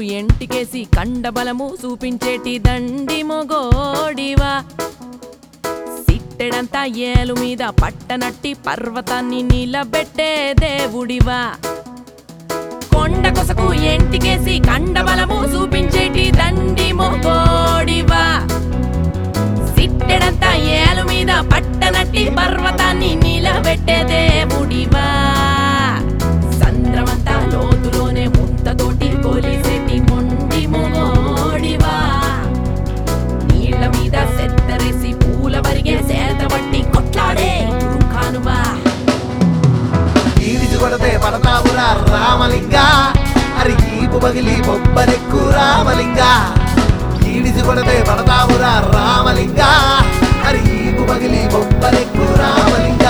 ఎంటికేసి కండబలము చూపించేటి దండి మొగోడివా సిట్టెడంతా ఏలు మీద పట్టనట్టి పర్వతాన్ని నిలబెట్టే దేవుడివా కొండ కొసకు ఎంటికేసి కండబలము చూపించేటి దండి మొగోడివా సిట్టెడంతా ఏలు మీద పట్టనట్టి పర్వతాన్ని నిలబెట్టే దేవుడివా సంద్రమంతా లోతులోనే ముంతతోటి కొలిసేటి మొండి మొగోడివా నీళ్ళ మీద సెత్తరేసి పూల వరిగే సేత పట్టి కొట్లాడే కానువా ఈడిచి కొడితే పడతావురా రామలింగ అరి ఈపు పగిలి బొబ్బరెక్కు రామలింగ ఈడిచి కొడితే పడతావురా రామలింగ అరి ఈపు పగిలి బొబ్బరెక్కు రామలింగ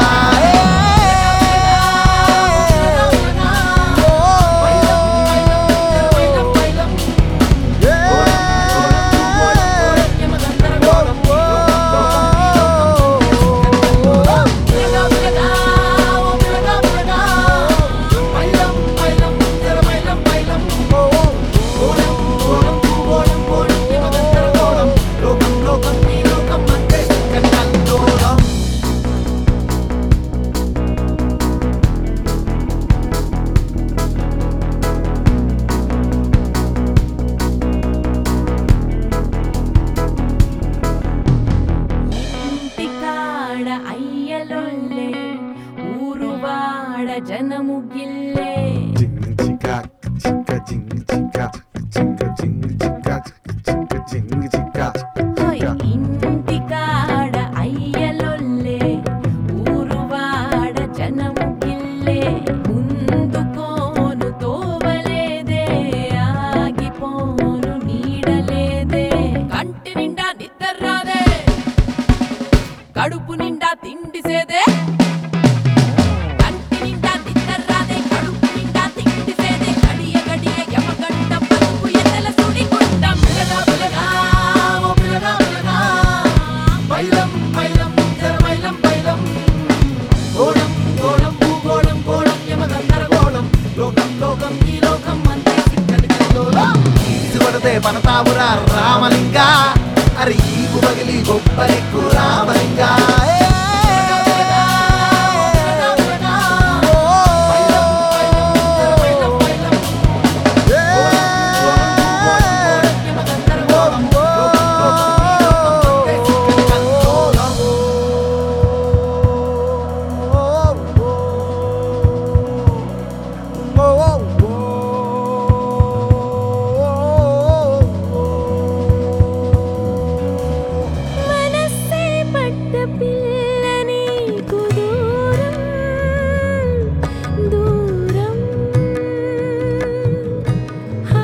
ఇంటికాడ అయ్యలొల్లే ఊరువాడ జనము గిల్లే హోయ్ ఇంటికాడ అయ్యలొల్లే ఊరువాడ జనము గిల్లే ముందుకోను తోవలేదే ఆగిపోను నీడలేదే కంటి నిండా నిద్ర రాదే కడుపు నిండా తిండి సేదే కంటి నిండా నిద్ర రాదే కడుపు నిండా తిండి సేదే గడియ గడియ యమగంట పలుకు ఎన్నెల సుడి గుండ పిలగా పిలగా ఓ పిలగా పిలగా బైలం బైలం జర బైలం బైలం గోళం గోళం భూగోళం గోళం యమగంధర గోళం లోకం లోకం ఈ లోకం అంతే చిక్కని కల్లోలం ఈడిచి కొడితే పడతావురా రామలింగ అరి ఈపు పగిలి బొబ్బరెక్కు రామలింగ మనసే పట్ట పిల్లని దూరం దూరం హా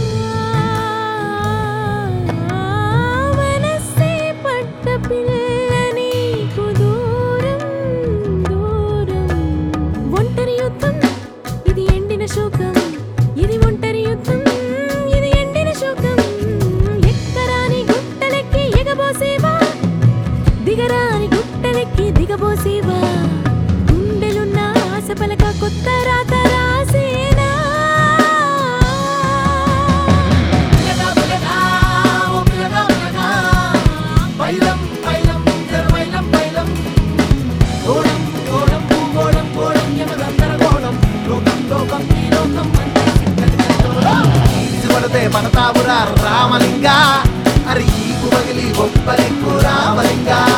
మనసే పట్ట పిల్లని దూరం దూరం ఒంటరి యుద్ధం ఇది ఎండిన శోకం ఇది ఒంటరి యుద్ధం ఇది ఎండిన శోకం ఎక్కరాని గుట్టలెక్కి ఎగబోసేవా దిగరాని గుట్టలెక్కి దిగబోసేవా గుండెలున్న ఆశ పలక కొత్త రాత రాసేనా పిలగా పిలగా ఓ పిలగా పిలగా బైలం బైలం జర బైలం బైలం గోళం గోళం భూగోళం గోళం యమగంధర గోళం లోకం లోకం ఈ లోకం అంతే చిక్కని కల్లోలం ఈడిచి కొడితే పడతావురా రామలింగ అరి ఈపు పగిలి బొబ్బరెక్కు రామలింగ